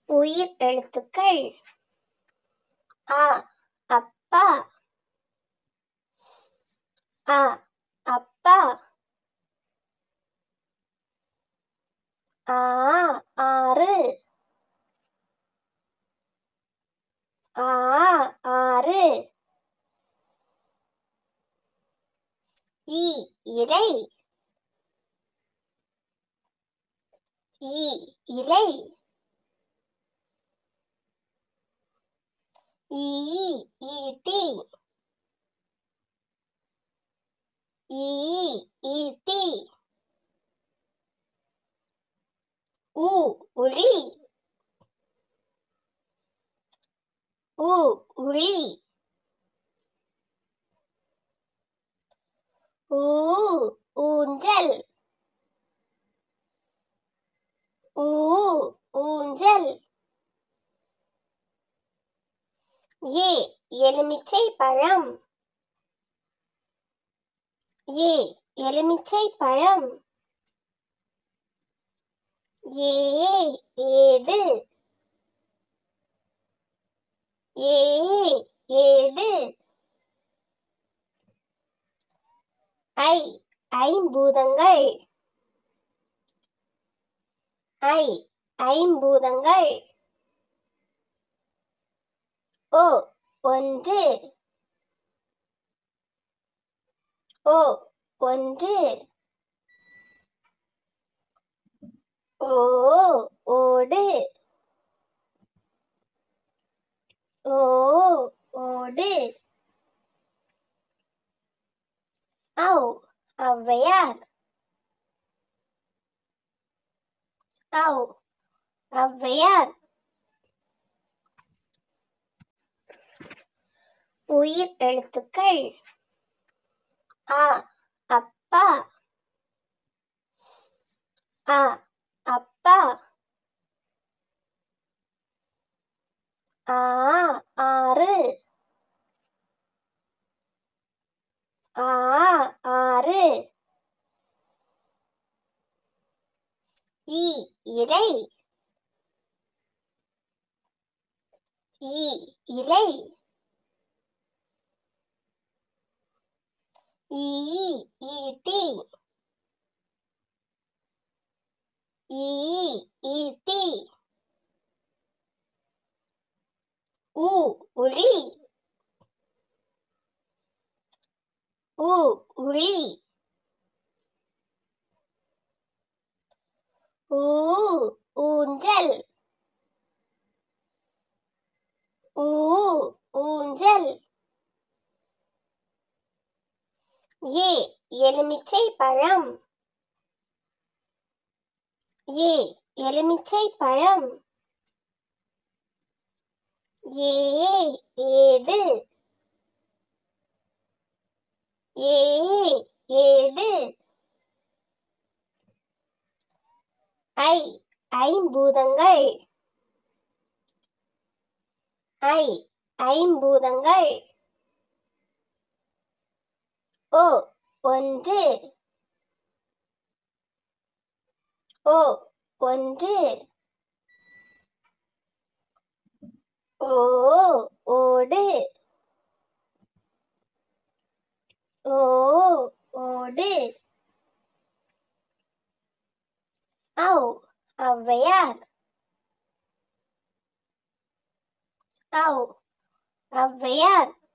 உயிர் எழுத்துக்கள் அ அப்பா அ அப்பா ஆ ஆறு ஆ ஆறு இ இலை இ இலை ஈ ஈட்டி ஈ ஈட்டி உ உளி உ உளி ஊ ஊஞ்சல் ஊ ஊஞ்சல் ஏ எலுமிச்சை பழம் ஏ எலுமிச்சை பழம் ஏ ஏடு ஏ ஏடு ஐ ஐம்பூதங்கள் ஐ ஐம்பூதங்கள் ஓ ஒன்று ஓ ஒன்று ஓ ஓடு ஓ ஓடு ஔ ஔவையார் ஔ ஔவையார் உயிர் எழுத்துக்கள் அ அப்பா அ அப்பா ஆ ஆறு ஆ ஆறு இ இலை இ இலை ஈ ஈட்டி ஈ ஈட்டி உ உளி உ உளி ஊ ஊஞ்சல் ஊ ஊஞ்சல் ஏ எலுமிச்சை பழம் ஏ எலுமிச்சை பழம் ஏ ஏடு ஏ ஏடு ஐ ஐம்பூதங்கள் ஐ ஐம்பூதங்கள் ஓ ஒன்று ஓ ஒன்று ஓ ஓடு ஓ ஓடு ஔ ஔவையார் ஔ ஔவையார்